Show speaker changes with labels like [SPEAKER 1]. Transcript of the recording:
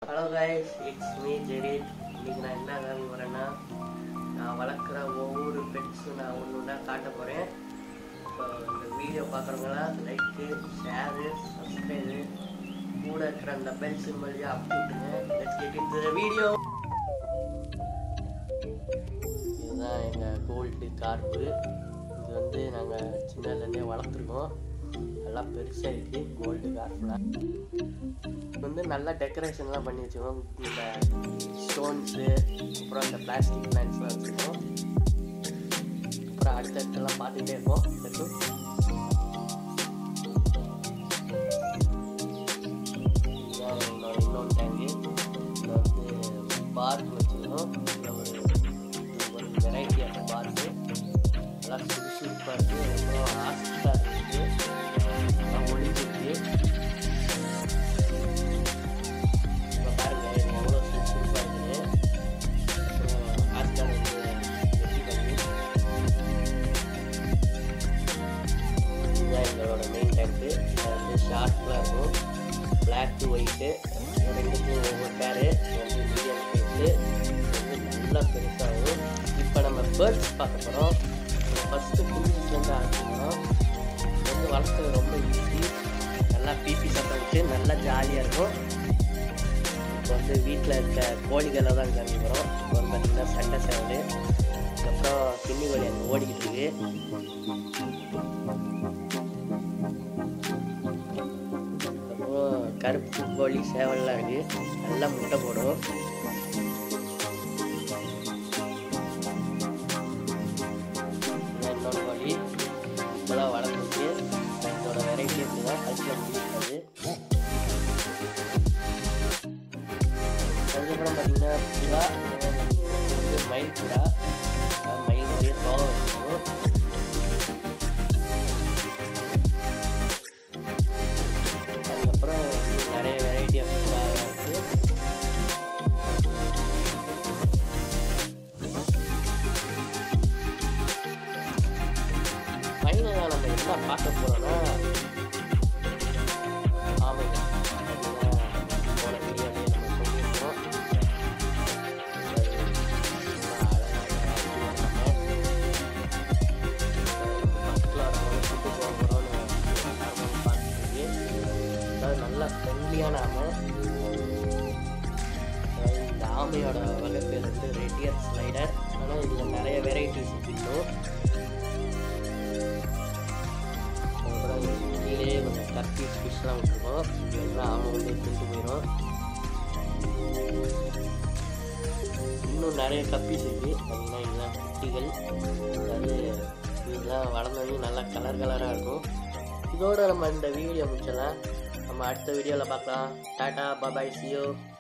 [SPEAKER 1] hello guys it's me Jerith இன்னைக்கு நான் என்ன காமி வரேன்னா நான் வளர்க்குற ஒவ்வொரு பெட்ஸும் நான் ஒன்று ஒன்றா காட்ட போகிறேன் ஸோ இந்த வீடியோ பார்க்குறவங்களாம் லைக்கு ஷேரு சப்ஸ்கிரைபு கூட இருக்கிற அந்த பெல் சிம்பிளையும் அப்படி விட்டுங்க let's get in the video இதுதான் எங்கள் கோல்டு கார்ப்பு இது வந்து நாங்கள் சின்னதுலேருந்தே வளர்த்துருக்கோம் நல்லா பெருசாக இருக்குது கோல்டு கார்ப்லாம் வந்து நல்லா டெக்கரேஷன்லாம் பண்ணி வச்சுக்கோம் இந்த ஸ்டோன்ஸு அப்புறம் இந்த பிளாஸ்டிக் பிளான்ஸ்லாம் வச்சுருக்கோம் அப்புறம் அடுத்தடுத்தெல்லாம் பார்த்துட்டே இருப்போம் அடுத்து இதுதான் என்னோட இன்னொரு டேங்கு இதில் வந்து பார்க் வச்சுருக்கோம் இதில் ஒரு இது ஒரு வெரைட்டி ஆஃப் பார்க்கு நல்லா சுறுசுறுப்பாக இருக்குது அப்புறம் ஆஸ்டாக இருக்குது நல்லா ஒளிஞ்சிருக்கு இப்போ பாருங்க இது எவ்வளோ சுறுசுறுப்பாக இருக்குது அப்புறம் ஆஸ்கார் வந்து வெற்றி பண்ணி இதுதான் எங்களோட மெயின் டேங்க்கு இது வந்து ஷார்ப்லாம் இருக்கும் பிளாக் டு ஒயிட்டு ரெண்டுக்கும் ஒவ்வொரு பேரு வந்து மீடியம் சைஸு வந்து நல்லா பெருசாகும் இப்போ நம்ம பேர்ட்ஸ் பார்க்க போகிறோம் ஃபஸ்ட்டு குஞ்சுலேருந்து ஆரம்பிக்கணும் இது வந்து வளர்க்குறது ரொம்ப ஈஸி நல்லா பிபி சத்தம் வச்சு நல்லா ஜாலியாக இருக்கும் இப்போ வந்து வீட்டில் இருக்க கோழிகளை தான் காமிக்கிறோம் இப்போ வந்து பார்த்திங்கன்னா சண்டை சேவல் அதுக்கப்புறம் கிண்ணி கோழி அங்கே ஓடிக்கிட்டு இருக்கு அப்புறம் கருப்பு கோழி சேவல்லாம் இருக்கு நல்லா முட்டை போடும் இதுதான் இன்னொரு கோழி இப்போதான் வளர்ந்துச்சு இதோட வெரைட்டி இருக்குதான் கழுத்தில் முடியாது அதுக்கப்புறம் பார்த்தீங்கன்னா புறா இது மயில் புறா அஹ் மயிலுடைய தோகை வச்சுக்கணும் அதுக்கப்புறம் நிறைய வெரைட்டி ஆஃப் புறா இருக்குது ஃபைனலாக நம்ம என்ன பார்க்க போகிறோம்னா ஆமைங்க அதுதான் போன வீடியோலேயே நம்ம சொல்லியிருக்கோம் அது ரொம்ப அழகாக ஆக்கி வந்தாங்க பக்கத்தில் இருக்கவங்க கூட்டு போகிறோம்னு பார்த்துருக்கு அதாவது நல்லா ஃப்ரெண்ட்லியான ஆமை அதாவது இந்த ஆமையோட வகை பேர் வந்து ரெட்டியர் ஸ்லைடர் ஆனால் இதில் நிறைய வெரைட்டிஸ் இருக்கும் அதுக்கப்புறம் கீழே கொஞ்சம் கர்பீஸ் ஃபிஷ்லாம் விட்டுருக்கோம் எல்லாம் ஆமை வந்து எடுத்துட்டு போயிடும் இன்னும் நிறைய கப்பீஸ் இருக்குது பார்த்தீங்கன்னா இதெல்லாம் குட்டிகள் அதாவது இதெல்லாம் வளர்ந்தோடனே நல்லா கலர் கலராக இருக்கும் இதோட நம்ம இந்த வீடியோ முடிச்சலாம் நம்ம அடுத்த வீடியோவில் பார்க்கலாம் டாட்டா பாபாய் சியோ